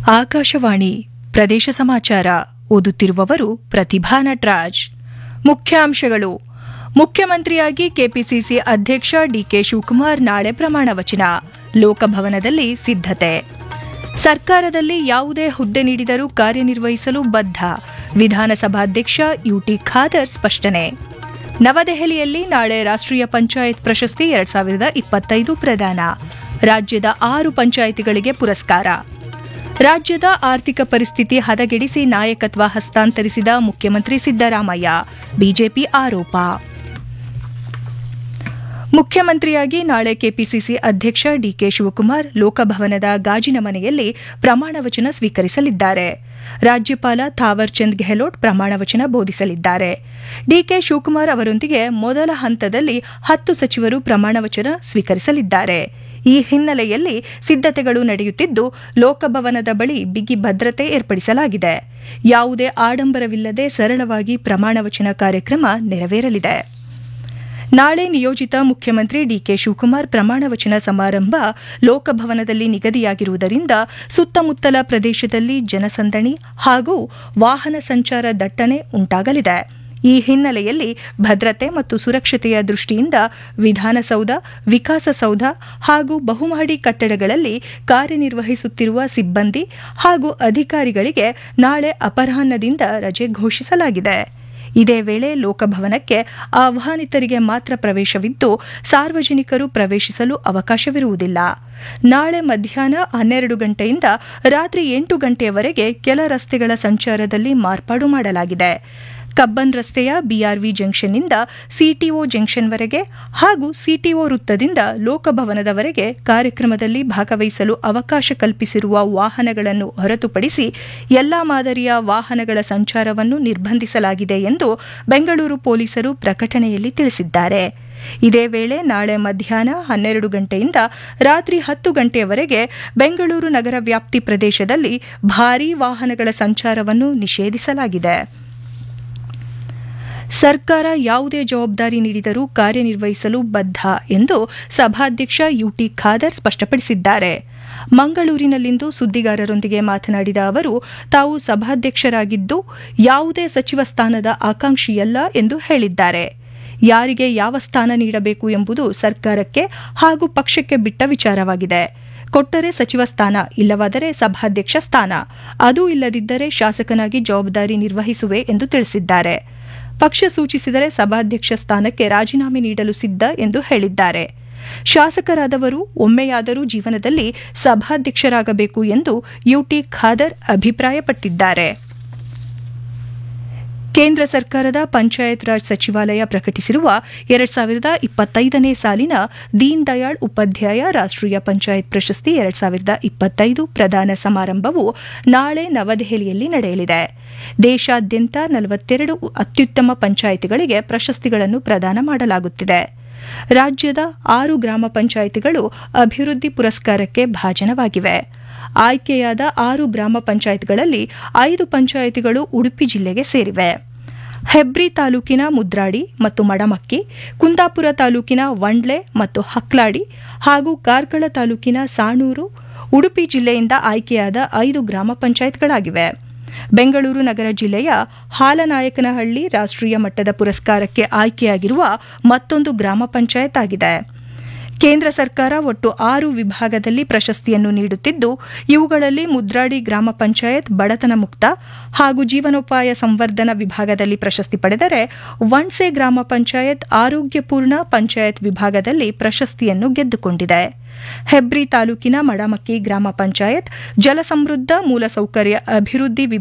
ಆಕಾಶವಾಣಿ ಪ್ರದೇಶ ಸಮಾಚಾರ ಓದುತ್ತಿರುವವರು ಪ್ರತಿಭಾ ನಟರಾಜ್ ಮುಖ್ಯಾಂಶಗಳು ಮುಖ್ಯಮಂತ್ರಿಯಾಗಿ ಕೆಪಿಸಿಸಿ ಅಧ್ಯಕ್ಷ ಡಿಕೆ ಶಿವಕುಮಾರ್ ನಾಳೆ ಪ್ರಮಾಣ ವಚನ ಲೋಕಭವನದಲ್ಲಿ ಸಿದ್ಧತೆ ಸರ್ಕಾರದಲ್ಲಿ ಯಾವುದೇ ಹುದ್ದೆ ನೀಡಿದರೂ ಕಾರ್ಯನಿರ್ವಹಿಸಲು ಬದ್ಧ ವಿಧಾನಸಭಾಧ್ಯಕ್ಷ ಯುಟಿ ಖಾದರ್ ಸ್ಪಷ್ಟನೆ ನವದೆಹಲಿಯಲ್ಲಿ ನಾಳೆ ರಾಷ್ಟ್ರೀಯ ಪಂಚಾಯತ್ ಪ್ರಶಸ್ತಿ ಎರಡ್ ಸಾವಿರದ ಇಪ್ಪತ್ತೈದು ಪ್ರದಾನ ರಾಜ್ಯದ ಆರು ಪಂಚಾಯಿತಿಗಳಿಗೆ ಪುರಸ್ಕಾರ ರಾಜ್ಯದ ಆರ್ಥಿಕ ಪರಿಸ್ಥಿತಿ ಹದಗೆಡಿಸಿ ನಾಯಕತ್ವ ಹಸ್ತಾಂತರಿಸಿದ ಮುಖ್ಯಮಂತ್ರಿ ಸಿದ್ದರಾಮಯ್ಯ ಬಿಜೆಪಿ ಆರೋಪ ಮುಖ್ಯಮಂತ್ರಿಯಾಗಿ ನಾಳೆ ಕೆಪಿಸಿಸಿ ಅಧ್ಯಕ್ಷ ಡಿಕೆ ಶಿವಕುಮಾರ್ ಲೋಕಭವನದ ಗಾಜಿನ ಮನೆಯಲ್ಲಿ ಪ್ರಮಾಣ ವಚನ ಸ್ವೀಕರಿಸಲಿದ್ದಾರೆ ರಾಜ್ಯಪಾಲ ಥಾವರ್ ಚಂದ್ ಗೆಹ್ಲೋಟ್ ಪ್ರಮಾಣ ವಚನ ಬೋಧಿಸಲಿದ್ದಾರೆ ಡಿಕೆ ಶಿವಕುಮಾರ್ ಅವರೊಂದಿಗೆ ಮೊದಲ ಹಂತದಲ್ಲಿ ಹತ್ತು ಸಚಿವರು ಪ್ರಮಾಣ ವಚನ ಸ್ವೀಕರಿಸಲಿದ್ದಾರೆ ಈ ಹಿನ್ನೆಲೆಯಲ್ಲಿ ಸಿದ್ಧತೆಗಳು ನಡೆಯುತ್ತಿದ್ದು ಲೋಕಭವನದ ಬಳಿ ಬಿಗಿ ಭದ್ರತೆ ಏರ್ಪಡಿಸಲಾಗಿದೆ ಯಾವುದೇ ಆಡಂಬರವಿಲ್ಲದೆ ಸರಳವಾಗಿ ಪ್ರಮಾಣ ವಚನ ಕಾರ್ಯಕ್ರಮ ನೆರವೇರಲಿದೆ ನಾಳೆ ನಿಯೋಜಿತ ಮುಖ್ಯಮಂತ್ರಿ ಡಿಕೆ ಶಿವಕುಮಾರ್ ಪ್ರಮಾಣ ವಚನ ಸಮಾರಂಭ ಲೋಕಭವನದಲ್ಲಿ ನಿಗದಿಯಾಗಿರುವುದರಿಂದ ಸುತ್ತಮುತ್ತಲ ಪ್ರದೇಶದಲ್ಲಿ ಜನಸಂದಣಿ ಹಾಗೂ ವಾಹನ ಸಂಚಾರ ದಟ್ಟಣೆ ಉಂಟಾಗಲಿದೆ ಈ ಹಿನ್ನೆಲೆಯಲ್ಲಿ ಭದ್ರತೆ ಮತ್ತು ಸುರಕ್ಷತೆಯ ದೃಷ್ಟಿಯಿಂದ ವಿಧಾನಸೌಧ ವಿಕಾಸಸೌಧ ಹಾಗೂ ಬಹುಮಹಡಿ ಕಟ್ಟಡಗಳಲ್ಲಿ ಕಾರ್ಯನಿರ್ವಹಿಸುತ್ತಿರುವ ಸಿಬ್ಬಂದಿ ಹಾಗೂ ಅಧಿಕಾರಿಗಳಿಗೆ ನಾಳೆ ಅಪರಾಹ್ನದಿಂದ ರಜೆ ಘೋಷಿಸಲಾಗಿದೆ ಇದೇ ವೇಳೆ ಲೋಕಭವನಕ್ಕೆ ಆಹ್ವಾನಿತರಿಗೆ ಮಾತ್ರ ಪ್ರವೇಶವಿದ್ದು ಸಾರ್ವಜನಿಕರು ಪ್ರವೇಶಿಸಲು ಅವಕಾಶವಿರುವುದಿಲ್ಲ ನಾಳೆ ಮಧ್ಯಾಹ್ನ ಹನ್ನೆರಡು ಗಂಟೆಯಿಂದ ರಾತ್ರಿ ಎಂಟು ಗಂಟೆಯವರೆಗೆ ಕೆಲ ರಸ್ತೆಗಳ ಸಂಚಾರದಲ್ಲಿ ಮಾರ್ಪಾಡು ಮಾಡಲಾಗಿದೆ ಕಬ್ಬನ್ ರಸ್ತೆಯ ಬಿಆರ್ವಿ ಜಂಕ್ಷನ್ನಿಂದ ಸಿಟಿಒ ಜಂಕ್ಷನ್ವರೆಗೆ ಹಾಗೂ ಸಿಟಿಒ ವೃತ್ತದಿಂದ ಲೋಕಭವನದವರೆಗೆ ಕಾರ್ಯಕ್ರಮದಲ್ಲಿ ಭಾಗವಹಿಸಲು ಅವಕಾಶ ಕಲ್ಪಿಸಿರುವ ವಾಹನಗಳನ್ನು ಹೊರತುಪಡಿಸಿ ಎಲ್ಲಾ ಮಾದರಿಯ ವಾಹನಗಳ ಸಂಚಾರವನ್ನು ನಿರ್ಬಂಧಿಸಲಾಗಿದೆ ಎಂದು ಬೆಂಗಳೂರು ಪೊಲೀಸರು ಪ್ರಕಟಣೆಯಲ್ಲಿ ತಿಳಿಸಿದ್ದಾರೆ ಇದೇ ವೇಳೆ ನಾಳೆ ಮಧ್ಯಾಹ್ನ ಹನ್ನೆರಡು ಗಂಟೆಯಿಂದ ರಾತ್ರಿ ಹತ್ತು ಗಂಟೆಯವರೆಗೆ ಬೆಂಗಳೂರು ನಗರ ವ್ಯಾಪ್ತಿ ಪ್ರದೇಶದಲ್ಲಿ ಭಾರೀ ವಾಹನಗಳ ಸಂಚಾರವನ್ನು ನಿಷೇಧಿಸಲಾಗಿದೆ ಸರ್ಕಾರ ಯಾವುದೇ ಜವಾಬ್ದಾರಿ ನೀಡಿದರೂ ಕಾರ್ಯನಿರ್ವಹಿಸಲು ಬದ್ಧ ಎಂದು ಸಭಾಧ್ಯಕ್ಷ ಯುಟಿ ಖಾದರ್ ಸ್ಪಷ್ಟಪಡಿಸಿದ್ದಾರೆ ಮಂಗಳೂರಿನಲ್ಲಿಂದು ಸುದ್ದಿಗಾರರೊಂದಿಗೆ ಮಾತನಾಡಿದ ಅವರು ತಾವು ಸಭಾಧ್ಯಕ್ಷರಾಗಿದ್ದು ಯಾವುದೇ ಸಚಿವ ಸ್ಥಾನದ ಆಕಾಂಕ್ಷಿಯಲ್ಲ ಎಂದು ಹೇಳಿದ್ದಾರೆ ಯಾರಿಗೆ ಯಾವ ಸ್ಥಾನ ನೀಡಬೇಕು ಎಂಬುದು ಸರ್ಕಾರಕ್ಕೆ ಹಾಗೂ ಪಕ್ಷಕ್ಕೆ ಬಿಟ್ಟ ವಿಚಾರವಾಗಿದೆ ಕೊಟ್ಟರೆ ಸಚಿವ ಸ್ಥಾನ ಇಲ್ಲವಾದರೆ ಸಭಾಧ್ಯಕ್ಷ ಸ್ಥಾನ ಅದೂ ಇಲ್ಲದಿದ್ದರೆ ಶಾಸಕನಾಗಿ ಜವಾಬ್ದಾರಿ ನಿರ್ವಹಿಸುವೆ ಎಂದು ತಿಳಿಸಿದ್ದಾರೆ ಪಕ್ಷ ಸೂಚಿಸಿದರೆ ಸಭಾಧ್ಯಕ್ಷ ಸ್ಥಾನಕ್ಕೆ ರಾಜೀನಾಮೆ ನೀಡಲು ಸಿದ್ಧ ಎಂದು ಹೇಳಿದ್ದಾರೆ ಶಾಸಕರಾದವರು ಒಮ್ಮೆಯಾದರೂ ಜೀವನದಲ್ಲಿ ಸಭಾಧ್ಯಕ್ಷರಾಗಬೇಕು ಎಂದು ಯುಟಿ ಖಾದರ್ ಅಭಿಪ್ರಾಯಪಟ್ಟಿದ್ದಾರೆ ಕೇಂದ್ರ ಸರ್ಕಾರದ ಪಂಚಾಯತ್ ರಾಜ್ ಸಚಿವಾಲಯ ಪ್ರಕಟಿಸಿರುವ ಎರಡ್ ಸಾವಿರದ ಇಪ್ಪತ್ತೈದನೇ ಸಾಲಿನ ದೀನ್ ದಯಾಳ್ ಉಪಾಧ್ಯಾಯ ರಾಷ್ಟ್ರೀಯ ಪಂಚಾಯತ್ ಪ್ರಶಸ್ತಿ ಎರಡ್ ಸಾವಿರದ ಇಪ್ಪತ್ತೈದು ಪ್ರದಾನ ಸಮಾರಂಭವು ನಾಳೆ ನವದೆಹಲಿಯಲ್ಲಿ ನಡೆಯಲಿದೆ ದೇಶಾದ್ಯಂತ ನಲವತ್ತೆರಡು ಅತ್ಯುತ್ತಮ ಪಂಚಾಯಿತಿಗಳಿಗೆ ಪ್ರಶಸ್ತಿಗಳನ್ನು ಪ್ರದಾನ ಮಾಡಲಾಗುತ್ತಿದೆ ರಾಜ್ಯದ ಆರು ಗ್ರಾಮ ಪಂಚಾಯಿತಿಗಳು ಅಭಿವೃದ್ಧಿ ಪುರಸ್ಕಾರಕ್ಕೆ ಭಾಜನವಾಗಿವೆ ಆಯ್ಕೆಯಾದ ಆರು ಗ್ರಾಮ ಪಂಚಾಯತ್ಗಳಲ್ಲಿ ಐದು ಪಂಚಾಯಿತಿಗಳು ಉಡುಪಿ ಜಿಲ್ಲೆಗೆ ಸೇರಿವೆ ಹೆಬ್ರಿ ತಾಲೂಕಿನ ಮುದ್ರಾಡಿ ಮತ್ತು ಮಡಮಕ್ಕಿ ಕುಂದಾಪುರ ತಾಲೂಕಿನ ವಂಡ್ಲೆ ಮತ್ತು ಹಕ್ಲಾಡಿ ಹಾಗೂ ಕಾರ್ಕಳ ತಾಲೂಕಿನ ಸಾಣೂರು ಉಡುಪಿ ಜಿಲ್ಲೆಯಿಂದ ಆಯ್ಕೆಯಾದ ಐದು ಗ್ರಾಮ ಪಂಚಾಯತ್ಗಳಾಗಿವೆ ಬೆಂಗಳೂರು ನಗರ ಜಿಲ್ಲೆಯ ಹಾಲನಾಯಕನಹಳ್ಳಿ ರಾಷ್ಟ್ರೀಯ ಮಟ್ಟದ ಪುರಸ್ಕಾರಕ್ಕೆ ಆಯ್ಕೆಯಾಗಿರುವ ಮತ್ತೊಂದು ಗ್ರಾಮ ಪಂಚಾಯತ್ ಆಗಿದೆ ಕೇಂದ್ರ ಸರ್ಕಾರ ಒಟ್ಟು ಆರು ವಿಭಾಗದಲ್ಲಿ ಪ್ರಶಸ್ತಿಯನ್ನು ನೀಡುತ್ತಿದ್ದು ಇವುಗಳಲ್ಲಿ ಮುದ್ರಾಡಿ ಗ್ರಾಮ ಪಂಚಾಯತ್ ಬಡತನ ಮುಕ್ತ ಹಾಗೂ ಜೀವನೋಪಾಯ ಸಂವರ್ಧನ ವಿಭಾಗದಲ್ಲಿ ಪ್ರಶಸ್ತಿ ಪಡೆದರೆ ವಣ್ಸೆ ಗ್ರಾಮ ಪಂಚಾಯತ್ ಆರೋಗ್ಯಪೂರ್ಣ ಪಂಚಾಯತ್ ವಿಭಾಗದಲ್ಲಿ ಪ್ರಶಸ್ತಿಯನ್ನು ಗೆದ್ದುಕೊಂಡಿದೆ ಹೆಬ್ರಿ ತಾಲೂಕಿನ ಮಡಮಕ್ಕಿ ಗ್ರಾಮ ಪಂಚಾಯತ್ ಜಲಸಮೃದ್ಧ ಮೂಲಸೌಕರ್ಯ ಅಭಿವೃದ್ಧಿ